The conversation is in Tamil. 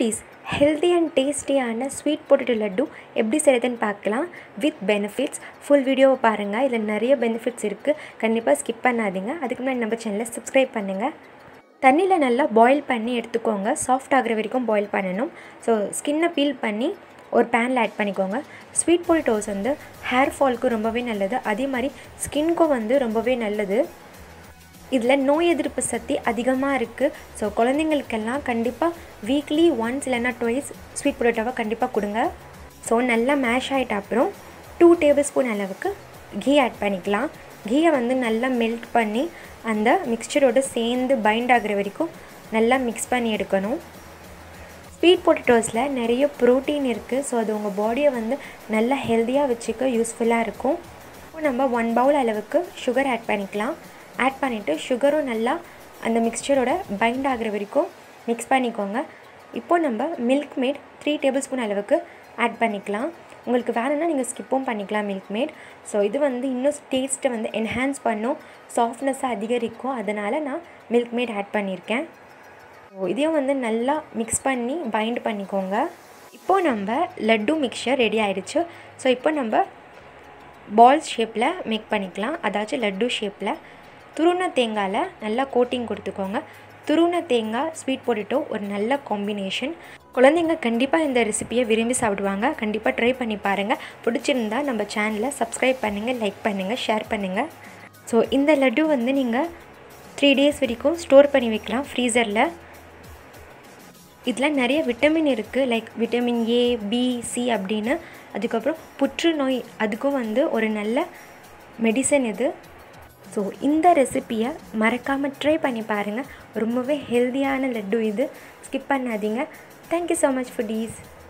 ஃபுட்டீஸ் ஹெல்தி அண்ட் டேஸ்டியான ஸ்வீட் பொட்டேட்டோ லட்டு எப்படி செய்கிறதுன்னு பார்க்கலாம் வித் பெனிஃபிட்ஸ் ஃபுல் வீடியோவை பாருங்கள் இதில் நிறைய பெனிஃபிட்ஸ் இருக்குது கண்டிப்பாக ஸ்கிப் பண்ணாதீங்க அதுக்கு முன்னாடி நம்ம சேனலை சப்ஸ்கிரைப் பண்ணுங்கள் தண்ணியில் நல்லா பாயில் பண்ணி எடுத்துக்கோங்க சாஃப்ட் ஆகிற வரைக்கும் பாயில் பண்ணணும் ஸோ ஸ்கின்னை பீல் பண்ணி ஒரு பேனில் ஆட் பண்ணிக்கோங்க ஸ்வீட் பொட்டேட்டோஸ் வந்து ஹேர் ஃபால்க்கு ரொம்பவே நல்லது அதே மாதிரி ஸ்கின்க்கும் வந்து ரொம்பவே நல்லது இதில் நோய் எதிர்ப்பு சக்தி அதிகமாக இருக்குது ஸோ குழந்தைங்களுக்கெல்லாம் கண்டிப்பாக வீக்லி ஒன்ஸ் இல்லைன்னா டுவைஸ் ஸ்வீட் பொட்டேட்டோவை கண்டிப்பாக கொடுங்க ஸோ நல்லா மேஷ் ஆகிட்ட அப்புறம் டூ டேபிள் ஸ்பூன் அளவுக்கு கீ ஆட் பண்ணிக்கலாம் கீயை வந்து நல்லா மெல்ட் பண்ணி அந்த மிக்சரோடு சேர்ந்து பைண்ட் ஆகிற வரைக்கும் நல்லா மிக்ஸ் பண்ணி எடுக்கணும் ஸ்வீட் பொட்டேட்டோஸில் நிறைய ப்ரோட்டீன் இருக்குது ஸோ அது உங்கள் பாடியை வந்து நல்லா ஹெல்த்தியாக வச்சுக்க யூஸ்ஃபுல்லாக இருக்கும் இப்போ நம்ம ஒன் பவுல் அளவுக்கு சுகர் ஆட் பண்ணிக்கலாம் ஆட் பண்ணிவிட்டு சுகரும் நல்லா அந்த மிக்சரோட பைண்ட் ஆகிற வரைக்கும் மிக்ஸ் பண்ணிக்கோங்க இப்போது நம்ம Milkmaid three tablespoon அளவுக்கு ஆட் பண்ணிக்கலாம் உங்களுக்கு வேணும்னா நீங்கள் ஸ்கிப்பும் பண்ணிக்கலாம் மில்க் மேட் ஸோ இது வந்து இன்னும் டேஸ்ட்டை வந்து என்ஹான்ஸ் பண்ணும் சாஃப்ட்னஸை அதிகரிக்கும் அதனால் நான் மில்க் மேட் ஆட் பண்ணியிருக்கேன் ஸோ இதையும் வந்து நல்லா மிக்ஸ் பண்ணி பைண்ட் பண்ணிக்கோங்க இப்போது நம்ம லட்டு மிக்சர் ரெடி ஆகிடுச்சு ஸோ இப்போ நம்ம பால்ஸ் ஷேப்பில் மேக் பண்ணிக்கலாம் அதாச்சும் லட்டு ஷேப்பில் துருண தேங்காயில் நல்லா கோட்டிங் கொடுத்துக்கோங்க துருண தேங்காய் ஸ்வீட் பொட்டேட்டோ ஒரு நல்ல காம்பினேஷன் குழந்தைங்க கண்டிப்பாக இந்த ரெசிப்பியை விரும்பி சாப்பிடுவாங்க கண்டிப்பாக ட்ரை பண்ணி பாருங்கள் பிடிச்சிருந்தா நம்ம சேனலை சப்ஸ்கிரைப் பண்ணுங்கள் லைக் பண்ணுங்கள் ஷேர் பண்ணுங்கள் ஸோ இந்த லட்டு வந்து நீங்கள் த்ரீ டேஸ் வரைக்கும் ஸ்டோர் பண்ணி வைக்கலாம் ஃப்ரீசரில் இதில் நிறைய விட்டமின் இருக்குது like vitamin A B C அப்படின்னு அதுக்கப்புறம் புற்றுநோய் அதுக்கும் வந்து ஒரு நல்ல மெடிசன் இது ஸோ இந்த ரெசிப்பியை மறக்காமல் ட்ரை பண்ணி பாருங்கள் ரொம்பவே ஹெல்த்தியான லட்டு இது ஸ்கிப் பண்ணாதீங்க thank you so much for tease